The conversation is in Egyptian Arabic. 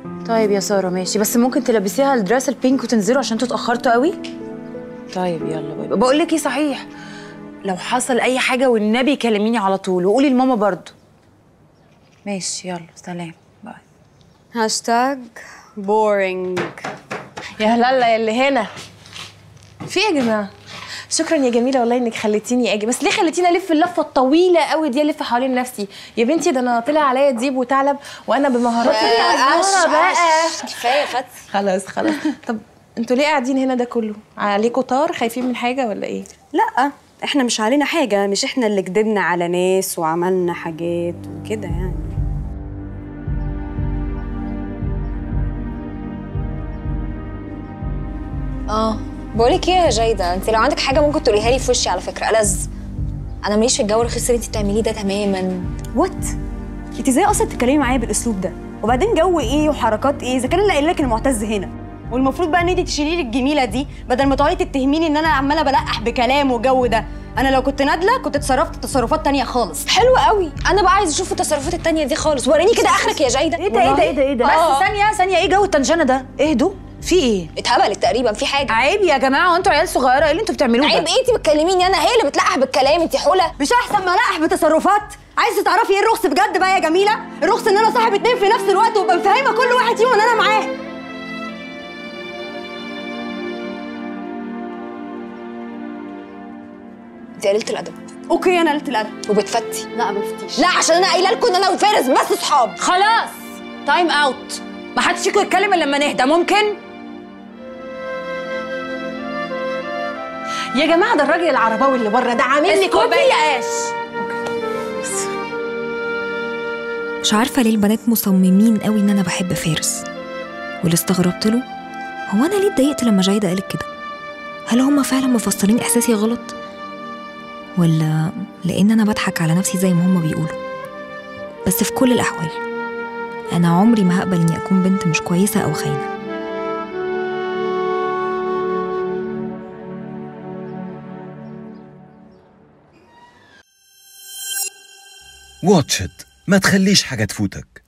طيب يا ساره ماشي بس ممكن تلبسيها الدرس البينك وتنزلوا عشان انتوا اتاخرتوا قوي طيب يلا باي باي. بقول لك ايه صحيح لو حصل اي حاجه والنبي كلميني على طول وقولي لماما برضو ماشي يلا سلام باي هاشتاج بورينج يا هلالا اللي هنا في ايه يا جماعه شكرا يا جميله والله انك خليتيني اجي بس ليه خليتيني الف اللفه الطويله قوي دي الف حوالين نفسي يا بنتي ده انا طلع عليا ديب وثعلب وانا بمهاراتي الجبارة بقى كفايه فتحي خلاص خلاص طب انتوا ليه قاعدين هنا ده كله عليكوا طار خايفين من حاجه ولا ايه لا احنا مش علينا حاجه مش احنا اللي كدبنا على ناس وعملنا حاجات وكده يعني اه بقولك ايه يا جايده انت لو عندك حاجه ممكن تقوليها لي في وشي على فكره ألذ انا ماليش في الجو الرخيص اللي انت بتعمليه ده تماما وات انت ازاي اصلا تتكلمي معايا بالاسلوب ده وبعدين جو ايه وحركات ايه اذا كان اللي قايل لك المعتز هنا والمفروض بقى ان انت تشيلي لي الجميله دي بدل ما تقعدي تتهميني ان انا عماله بلقح بكلام وجو ده انا لو كنت نادله كنت اتصرفت تصرفات تانية خالص حلو قوي انا بقى عايز اشوف التصرفات التانية دي خالص وريني كده اخرك يا جايده ايه ده ايه ده ايه ده ايه ده آه. بس ثانيه ثانيه ايه جو التنشنه ده اهدوا في ايه اتهبلت تقريبا في حاجه عيب يا جماعه وانتوا عيال صغيره ايه اللي انتوا بتعملوه ده عيب ايه انت بتكلميني انا هي اللي بتلقح بالكلام انت حوله مش احسن ما لقح بتصرفات عايزه تعرفي ايه الرخص بجد بقى يا جميله الرخص ان انا صاحب اتنين في نفس الوقت وابقى مفهمه كل واحد فيهم ان انا معاه انت قليله الادب اوكي انا قلت الادب وبتفتي لا ما بفتيش لا عشان انا قايله لكم ان انا وفارس بس صحاب خلاص تايم اوت ما حدش فيكم يتكلم الا لما نهدى ممكن يا جماعه ده الراجل العرباوي اللي بره ده عامل لي اسكتي. كوبايه عيش مش عارفة ليه البنات مصممين قوي إن أنا بحب فارس واللي استغربت له هو أنا ليه اتضايقت لما جايدة قالت كده؟ هل هما فعلا مفسرين إحساسي غلط؟ ولا لأن أنا بضحك على نفسي زي ما هما بيقولوا؟ بس في كل الأحوال أنا عمري ما هقبل إني أكون بنت مش كويسة أو خاينة واتش إت ما تخليش حاجة تفوتك